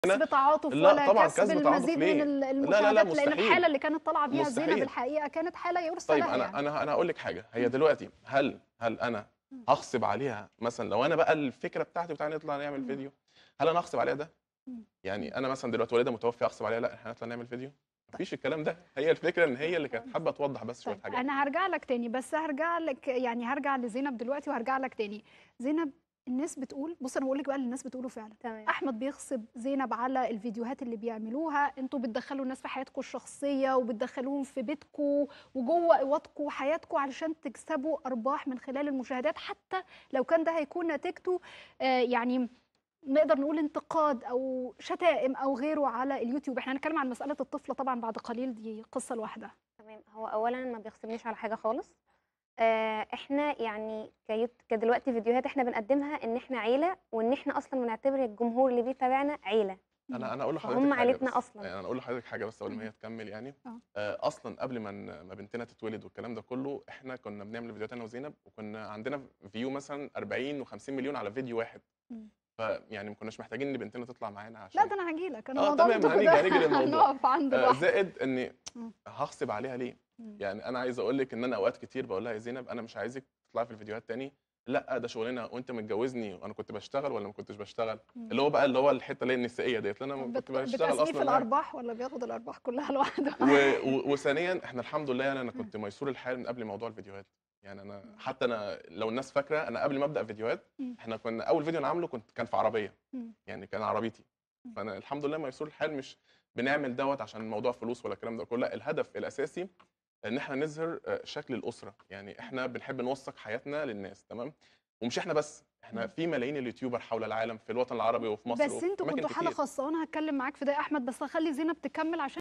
كسب تعاطف لا ولا طبعاً كسب كسب تعاطف المزيد ليه؟ من ال- لا، لا، المشاهدات لان مستحيل. الحاله اللي كانت طالعه بيها زينب مستحيل. الحقيقه كانت حاله يرثى طيب لها انا يعني. انا انا هقول لك حاجه هي دلوقتي هل هل انا هغصب عليها مثلا لو انا بقى الفكره بتاعتي بتاعي نطلع نعمل مم. فيديو هل انا هغصب عليها ده مم. يعني انا مثلا دلوقتي والده متوفي اغصب عليها لا احنا هنطلع نعمل فيديو مفيش الكلام ده هي الفكره ان هي اللي كانت حابه توضح بس شويه طيب حاجات انا هرجع لك تاني بس هرجع لك يعني هرجع لزينب دلوقتي وهرجع لك تاني زينب الناس بتقول بص انا بقول لك بقى اللي الناس بتقوله فعلا تمام احمد بيغصب زينب على الفيديوهات اللي بيعملوها انتوا بتدخلوا الناس في حياتكم الشخصيه وبتدخلوهم في بيتكم وجوه اوضتكم وحياتكم علشان تكسبوا ارباح من خلال المشاهدات حتى لو كان ده هيكون نتيجته آه، يعني نقدر نقول انتقاد او شتائم او غيره على اليوتيوب احنا هنتكلم عن مساله الطفله طبعا بعد قليل دي قصه لوحدها تمام هو اولا ما بيغصبنيش على حاجه خالص آه، احنا يعني كيوت كدلوقتي فيديوهات احنا بنقدمها ان احنا عيله وان احنا اصلا بنعتبر الجمهور اللي بيتابعنا عيله انا انا اقول لحضرتك فهم حاجة عيلتنا بس. أصلاً. يعني انا اقول لحضرتك حاجه بس قبل ما هي تكمل يعني آه. آه، اصلا قبل ما ن- ما بنتنا تتولد والكلام ده كله احنا كنا بنعمل فيديوهات انا وزينب وكنا عندنا فيو مثلا 40 و50 مليون على فيديو واحد مم. فيعني ما كناش محتاجين ان بنتنا تطلع معانا عشان لا ده انا هجي لك انا آه، الموضوع تمام، بتاعكم هنيجي- ده هنيجي للموضوع. هنقف عند آه، لوحده زائد اني مم. هغصب عليها ليه مم. يعني انا عايز اقول لك ان انا اوقات كتير بقول لها يا زينب انا مش عايزك تطلعي في الفيديوهات تاني لا ده شغلنا وانت متجوزني وانا كنت بشتغل ولا ما كنتش بشتغل مم. اللي هو بقى اللي هو الحته اللي هي النسائيه ديت لأن انا بت- كنت بشتغل بتسويف اصلا معاها. الارباح ولا بياخد الارباح كلها لوحده و... و... وثانيا احنا الحمد لله يعني انا كنت ميسور الحال من قبل موضوع الفيديوهات يعني انا حتى انا لو الناس فاكره انا قبل ما ابدا فيديوهات مم. احنا كنا اول فيديو انا عامله كنت كان في عربيه مم. يعني كان عربيتي مم. فانا الحمد لله ميسور الحال مش بنعمل دوت عشان موضوع فلوس ولا الكلام ده كله لا الهدف الاساسي ان احنا نظهر آه، شكل الاسره يعني احنا بنحب نوثق حياتنا للناس تمام ومش احنا بس احنا في ملايين اليوتيوبر حول العالم في الوطن العربي وفي مصر بس وفي انتوا أماكن كنتوا حاله كتير. خاصه وانا هتكلم معاك في ده يا احمد بس هخلي زينب تكمل عشان